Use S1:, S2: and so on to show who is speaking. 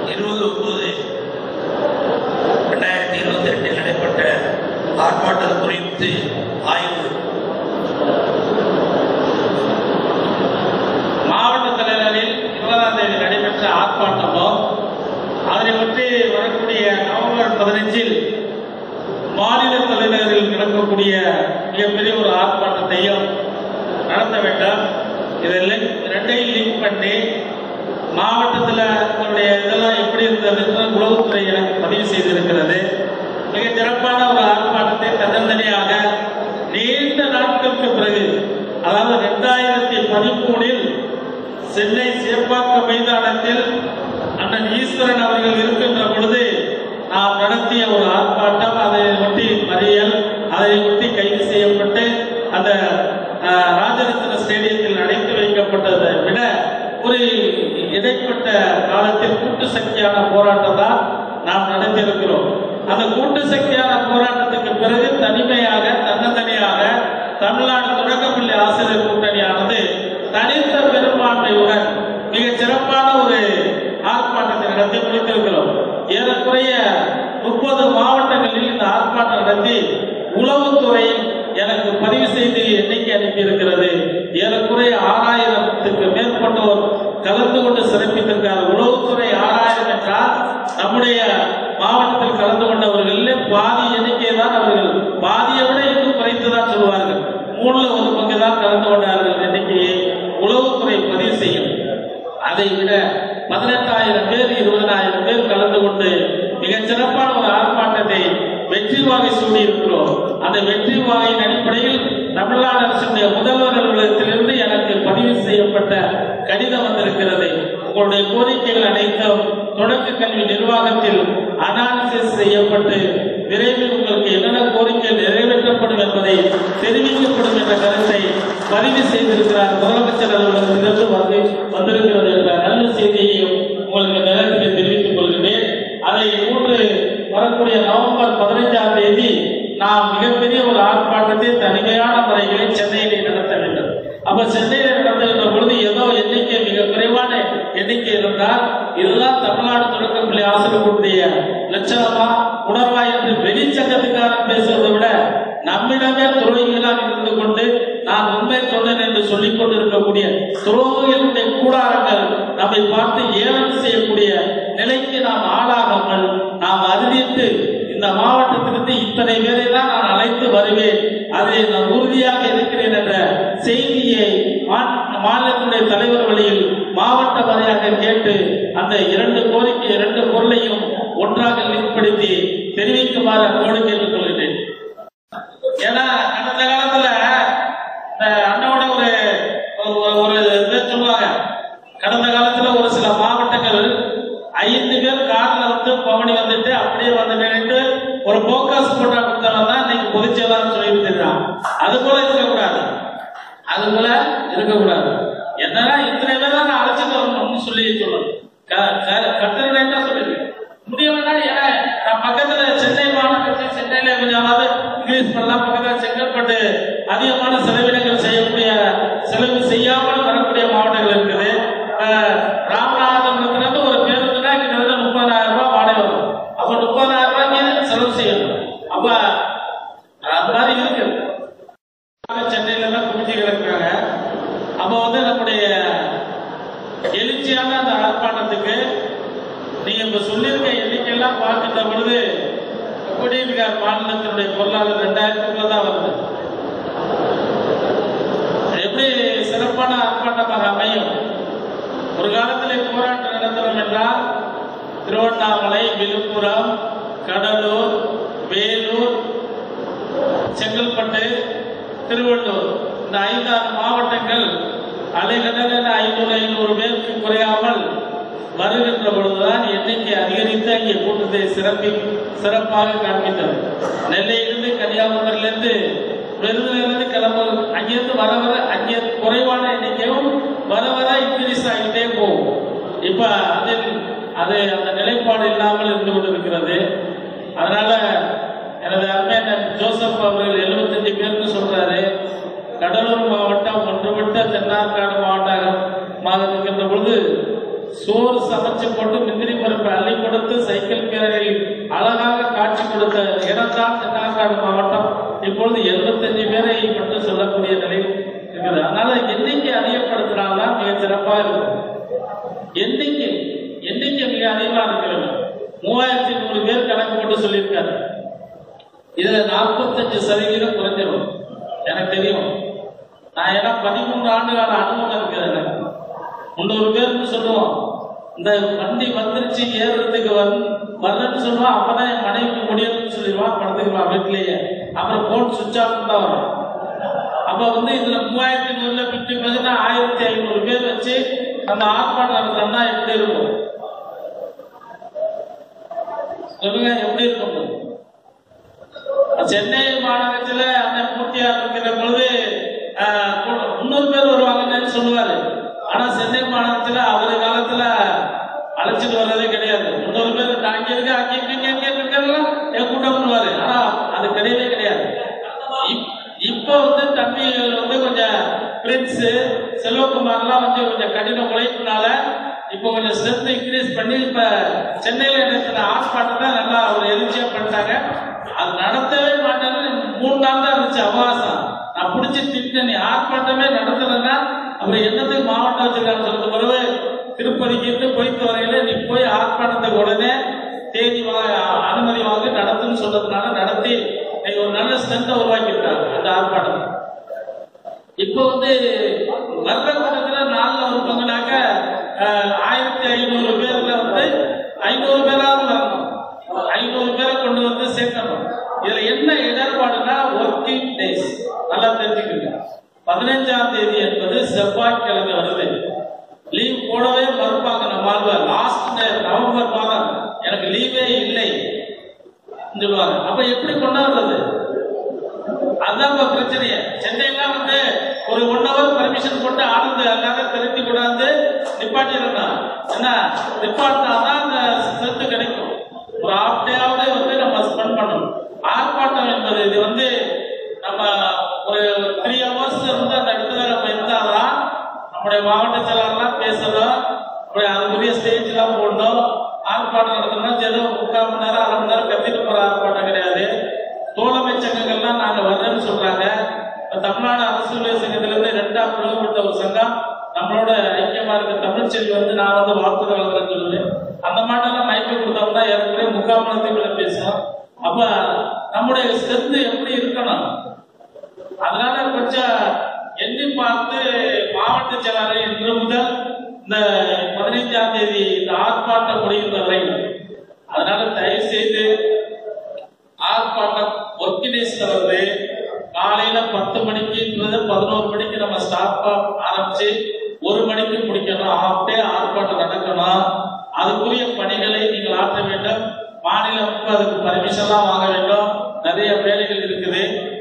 S1: இருபது ஒன்பது ரெண்டாயிரத்தி இருபத்தி ரெண்டில் நடைபெற்ற ஆர்ப்பாட்டம் குறித்து ஆய்வு
S2: மாவட்ட தலைநகரில் இருபதாம் தேதி நடைபெற்ற ஆர்ப்பாட்டமோ அதனை ஒட்டி வரக்கூடிய நவம்பர் பதினஞ்சில் மாநில தலைநகரில் நடக்கக்கூடிய மிகப்பெரிய ஒரு ஆர்ப்பாட்டத்தையும் நடத்த வேண்டும் இதை லிங்க் ரெண்டையும் லிங்க் பண்ணி மாவட்டத்தில் உங்களுடைய இதெல்லாம் எப்படி இருந்ததுன்னு உளவுத்துறை எனக்கு பதிவு செய்திருக்கிறது மிக சிறப்பான ஒரு ஆர்ப்பாட்டத்தை தன்னந்தனியாக நீண்ட நாட்களுக்கு பிறகு அதாவது ரெண்டாயிரத்தி பதிமூணில் சென்னை சேப்பாக்கம் மைதானத்தில் அண்ணன் ஈஸ்வரன் அவர்கள் இருக்கின்ற பொழுது நாம் நடத்திய ஒரு ஆர்ப்பாட்டம் அதை ஒட்டி மறியல் அதை ஒட்டி கைது செய்யப்பட்டு அந்த அஹ், ராஜரத்ன ஸ்டேடியத்தில் அடைத்து வைக்கப்பட்டதை விட ஒரு இடைப்பட்ட காலத்தில் கூட்டு சக்தியான போராட்டம் தான் நாம் நடத்தியிருக்கிறோம் அந்த கூட்டு சக்தியான போராட்டத்துக்கு பிறகு தனிமையாக தன்னந்தனியாக தமிழ்நாடு தொடக்கப்பள்ளி ஆசிரியர் கூட்டணியானது தனித்த பெரும்பான்மையுடன் மிக சிறப்பான ஒரு ஆர்ப்பாட்டத்தை நடத்தி முடித்திருக்கிறோம் ஏறக்குறைய முப்பது மாவட்டங்களில் இந்த ஆர்ப்பாட்டம் நடத்தி உளவுத்துறை எனக்கு பதிவு செய்து எண்ணிக்கை அனுப்பியிருக்கிறது ஏறக்குறைய ஆறாயிரத்துக்கு மேற்பட்டோர் கலந்து கொண்டு சிறப்பித்திருக்கிறார் உளவுத்துறை ஆறாயிரம் என்றால் நம்முடைய மாவட்டத்தில் கலந்து கொண்டவர்களில் பாதி எண்ணிக்கை தான் அவர்கள் பாதியை விட இன்னும் குறைத்து தான் சொல்வார்கள் மூணுல ஒரு பங்கு தான் கலந்து கொண்டார்கள் எண்ணிக்கையை உளவுத்துறை பதிவு செய்யும் அதை விட பதினெட்டாயிரம் பேர் இருபதனாயிரம் பேர் கலந்து கொண்டு மிகச் சிறப்பான ஒரு ஆர்ப்பாட்டத்தை வெற்றி வாகை சூடி இருக்கிறோம் அந்த வெற்றி வாகையின் அடிப்படையில் தமிழ்நாடு அரசுடைய முதல்வர் அலுவலகத்திலிருந்து எனக்கு பதிவு செய்யப்பட்ட கடிதம் வந்திருக்கிறது உங்களுடைய கோரிக்கைகள் அனைத்தும் தொடக்க கல்வி நிர்வாகத்தில் அனாலிசிஸ் செய்யப்பட்டு விரைவில் உங்களுக்கு என்னென்ன கோரிக்கைகள் நிறைவேற்றப்படும் என்பதை தெரிவிக்கப்படும் என்ற கருத்தை பதிவு செய்திருக்கிறார் முதலமைச்சர் அலுவலகத்திலிருந்து வந்து வந்திருக்கிறது என்ற நல்ல செய்தியையும் உங்களுக்கு நேரத்தில் தெரிவித்துக் கொள்கிறேன் அதை மூன்று வரக்கூடிய நவம்பர் பதினைஞ்சாம் தேதி நாம் மிகப்பெரிய ஒரு ஆர்ப்பாட்டத்தை தனிமையான முறைகளில் சென்னையிலே நடத்த வேண்டும் அப்ப சென்னையில நடத்துகின்ற பொழுது ஏதோ எண்ணிக்கை மிக குறைவான எண்ணிக்கை இருந்தால் இதுதான் தமிழ்நாடு தொடக்கப்பள்ளி ஆசிரியர்களுடைய லட்சணமா உணர்வா என்று வெளிச்சங்கத்துக்காரன் பேசுவதை விட நம்மிடமே துரோகிகளாக இருந்து கொண்டு நான் உண்மை சொன்னேன் என்று சொல்லிக் கொண்டிருக்கக்கூடிய துரோகிகளுடைய கூடாரங்கள் நம்மை பார்த்து ஏவல் செய்யக்கூடிய நிலைக்கு நாம் ஆளாகாமல் நாம் அறிவித்து இந்த மாவட்டத்திலிருந்து இத்தனை பேரை தான் நான் அழைத்து வருவேன் அதில் நான் உறுதியாக இருக்கிறேன் என்ற செய்தியை மா- மாநிலத்தினுடைய தலைவர் வழியில் மாவட்ட வாரியாக கேட்டு அந்த இரண்டு கோரிக்கை இரண்டு பொருளையும் ஒன்றாக லிங்க்படுத்தி தெரிவிக்குமாறு அன்போடு கேட்டுக்கொள்கிறேன் ஏன்னா கடந்த காலத்துல இந்த அண்ணோட ஒரு ஒரு- ஒரு இது சொல்லுவாங்க கடந்த காலத்துல ஒரு சில மாவட்டங்கள் ஐந்து பேர் கார்ல வந்து பவனி வந்துட்டு அப்படியே வந்து நின்னுட்டு ஒரு போக்கஸ் போட்டா கொடுத்தவன் தான் இன்னைக்கு பொதுச்செயலாளர் சொல்லிட்டு இருக்கான் அது போல இருக்கக்கூடாது அது போல இருக்கக்கூடாது என்னன்னா இத்தனை பேர் தான் நான் அழைச்சிட்டு வரணும்னு சொல்லி சொல்லணும் க- க- கட்டண ரேட்டா சொல்லிருக்கேன் முடியலன்னா ஏன்னா நான் பக்கத்துல சென்னை மாநகரத்தில் சென்னையில கொஞ்சமாவது இங்கிலீஷ் பண்ணலாம் பக்கத்துல செங்கல்பட்டு அதிகமான செலவினங்கள் செய்யக்கூடிய செலவு செய்யாமல் வரக்கூடிய மாவட்டங்கள் இருக்குது அஹ், ராமநாதபுரத்துல இருந்து ஒரு பேருந்துனா கிட்டத்தட்ட முப்பதாயிரம் ரூபாய் வாடகை வரும் அப்ப முப்பதாயிரம் ரூபாய்க்கு செலவு செய்யணும் அப்ப அது மாதிரி இருக்கு சென்னையில எல்லாம் குமிஞ்சு கிடக்குறாங்க அப்ப வந்து நம்முடைய எழுச்சியான அந்த ஆர்ப்பாட்டத்துக்கு நீங்க இப்ப சொல்லியிருக்க எண்ணிக்கையெல்லாம் பார்க்கின்ற பொழுது குடியிருக்கார் மாநிலத்தினுடைய பொருளாதாரம் ரெண்டாயிரத்துக்குள்ள தான் வருது எப்படி சிறப்பான ஆர்ப்பாட்டமாக அமையும் ஒரு காலத்திலே போராட்டம் நடத்தணும் என்றால் திருவண்ணாமலை விழுப்புரம் கடலூர் வேலூர் செங்கல்பட்டு திருவள்ளூர் இந்த ஐந்தாறு மாவட்டங்கள் அலைகடலில் ஐநூறு ஐநூறு பேருக்கு குறையாமல் வருகின்ற பொழுதுதான் எண்ணிக்கை அதிகரித்து அங்கே கூட்டத்தை சிறப்பி சிறப்பாக காண்பித்தது நெல்லையிலிருந்து கன்னியாகுமரியிலிருந்து விருதுநகர்லேருந்து கிளம்ப அங்கிருந்து வர வர அங்கே குறைவான எண்ணிக்கையும் வர வர இன்க்ரீஸ் ஆகிட்டே போகும் இப்ப அதில் அது அந்த நிலைப்பாடு இல்லாமல் இருந்து கொண்டிருக்கிறது அதனால எனது அருமையன் ஜோசப் அவர்கள் 75 பேர்னு சொல்றாரு கடலூர் மாவட்டம் ஒன்றுபட்ட தென்னார்காடு மாவட்டமாக இருக்கின்ற பொழுது சோறு சமைச்சு போட்டு முந்திரி பருப்பு அள்ளி கொடுத்து சைக்கிள் பேரில் அழகாக காட்சி கொடுத்த இடம்தான் தென்னாக்காடு மாவட்டம் இப்பொழுது எழுபத்தஞ்சு பேரை மட்டும் சொல்லக்கூடிய நிலை இருக்குது அதனால எண்ணிக்கை அதிகப்படுத்தினால்தான் மிக சிறப்பாக இருக்கும் எண்ணிக்கை எண்ணிக்கை மிக அதிகமாக இருக்கிறது மூவாயிரத்தி நூறு பேர் கணக்கு போட்டு சொல்லியிருக்காரு இதுல நாற்பத்தஞ்சு சதவீதம் குறைஞ்சிடும் எனக்கு தெரியும் நான் ஏன்னா பதிமூன்று ஆண்டுகால அனுபவம் இருக்குது எனக்கு முந்நூறு பேர்னு சொல்லுவோம் இந்த வண்டி வந்துருச்சு ஏறுறதுக்கு வந்து வரலன்னு சொல்லுவான் அப்பதான் என் மனைவிக்கு முடியும்னு சொல்லிடுவான் படுத்துக்குவான் வீட்லயே அப்புறம் போன் சுவிட்ச் ஆஃப் தான் வரும் அப்ப வந்து இதுல மூவாயிரத்தி நூறுல பிப்டி பர்சன்ட் ஆயிரத்தி ஐநூறு பேர் வச்சு நம்ம ஆர்ப்பாட்டம் நடத்தோம்னா எப்படி இருக்கும் சொல்லுங்க எப்படி இருக்கும் சென்னை மாநகரத்துல அந்த பூர்த்தியா இருக்கிற பொழுது ஆஹ், கூட- முந்நூறு பேர் வருவாங்கன்னு சொல்லுவாரு ஆனா சென்னை மாநகரத்துல அவர் காலத்துல அழைச்சிட்டு வர்றதே கிடையாது முந்நூறு பேர் அங்கே இருக்க அங்கே இங்க இங்க இருக்கலாம் என் கூட்டம் பண்ணுவாரு ஆனா அது கிடையவே கிடையாது இப்- இப்போ வந்து தம்பிகள் வந்து கொஞ்சம் பிரின்ஸ் செல்வகுமார்லாம் வந்து கொஞ்சம் கடின உழைப்புனால இப்போ கொஞ்சம் ஸ்ட்ரென்த் இன்க்ரீஸ் பண்ணி இப்ப சென்னையில நடத்தின ஆர்ப்பாட்டத்தை நல்லா ஒரு எழுச்சியா பண்ணிட்டாங்க அது நடத்தவே மாட்டேன்னு மூணு நாள் தான் இருந்துச்சு அவகாசம் நான் பிடிச்சி திட்டேன் நீ ஆர்ப்பாட்டமே நடத்தலைன்னா அப்புறம் என்னத்துக்கு மாவட்டம் வச்சிருக்காங்க சொல்லிட்டு பிறகு திருப்பதிக்கு இருந்து போயிட்டு வரையில நீ போய் ஆர்ப்பாட்டத்துக்கு உடனே தேதி வா- அனுமதி வாங்கி நடத்துன்னு சொன்னதுனால நடத்தி இன்னைக்கு ஒரு நல்ல ஸ்ட்ரென்த்தை உருவாக்கியிருக்காங்க அந்த ஆர்ப்பாட்டம் இப்போ வந்து வர்ற கூட்டத்துல நாலுல இருப்பாங்கனாக்க ஆயிரத்தி ஐநூறு பேர்ல வந்து ஐநூறு பேராவது வரணும் ஐநூறு பேரை கொண்டு வந்து சேர்க்கணும் இதுல என்ன இடர்பாடுனா ஒர்க்கிங் டேஸ் நல்லா தெரிஞ்சுக்கோங்க பதினஞ்சாம் தேதி என்பது செவ்வாய்க்கிழமை வருது லீவ் போடவே மறுப்பாங்க நம்ம ஆளுவர் லாஸ்ட் நவம்பர் மாதம் எனக்கு லீவே இல்லை சொல்லுவாங்க அப்ப எப்படி கொண்டாடுறது அதான் இப்ப பிரச்சனையே சென்னையெல்லாம் வந்து ஒரு ஒன் ஹவர் பர்மிஷன் போட்டு ஆனந்த எல்லாரும் திருத்தி கொண்டாந்து நிப்பாட்டிடணும் என்ன நிப்பாட்டினாதான் அந்த ஸ்ட்ரென்த் கிடைக்கும் ஒரு ஹாஃப் டேவாவது வந்து நம்ம ஸ்பெண்ட் பண்ணணும் ஆர்ப்பாட்டம் என்பது இது வந்து நம்ம ஒரு த்ரீ ஹவர்ஸ்ல இருந்து அந்த இடத்துல நம்ம இருந்தாதான் நம்முடைய மாவட்ட செயலாளர்லாம் பேசணும் அப்புறம் அதுக்குரிய ஸ்டேஜ்லாம் போடணும் ஆர்ப்பாட்டம் நடத்தணும்னா ஏதோ முக்கால் மணி நேரம் அரை மணி நேரம் கத்திட்டு போற ஆர்ப்பாட்டம் கிடையாது தோழமை சங்கங்கள்லாம் நாங்க வர்றேன்னு சொல்றாங்க இப்ப தமிழ்நாடு அரசு ஊழியர் சங்கத்திலிருந்து ரெண்டாம் பிளவுபட்ட ஒரு சங்கம் நம்மளோட ஐக்கியமா இருக்க தமிழ்ச்செல்வி வந்து நான் வந்து வாழ்த்து வளர்க்குறேன்னு சொல்லுது அந்த மாட்டெல்லாம் மைக்கு கொடுத்தோம்னா ஏற்கனவே முக்கால் மணி நேரத்துக்குள்ள பேசும் அப்ப நம்முடைய ஸ்ட்ரென்த் எப்படி இருக்கணும் அதனால கொஞ்சம் எண்ணி பார்த்து மாவட்ட செயலாளர் இன்று முதல் இந்த பதினைஞ்சாம் தேதி இந்த ஆர்ப்பாட்டம் முடிகின்ற வரை அதனால தயவு செய்து ஆர்ப்பாட்டம் ஒர்க்கினேஸ்ல வருது காலையில பத்து மணிக்குன்றது பதினோரு மணிக்கு நம்ம ஸ்டாப் ஆரம்பிச்சு ஒரு மணிக்கு முடிக்கணும் ஹாஃப் டே ஆர்ப்பாட்டம் நடக்கணும் அதுக்குரிய பணிகளை நீங்கள் ஆற்ற வேண்டும் மாநிலம் அதுக்கு பர்மிஷன்லாம் வாங்க வேண்டும் நிறைய வேலைகள் இருக்குது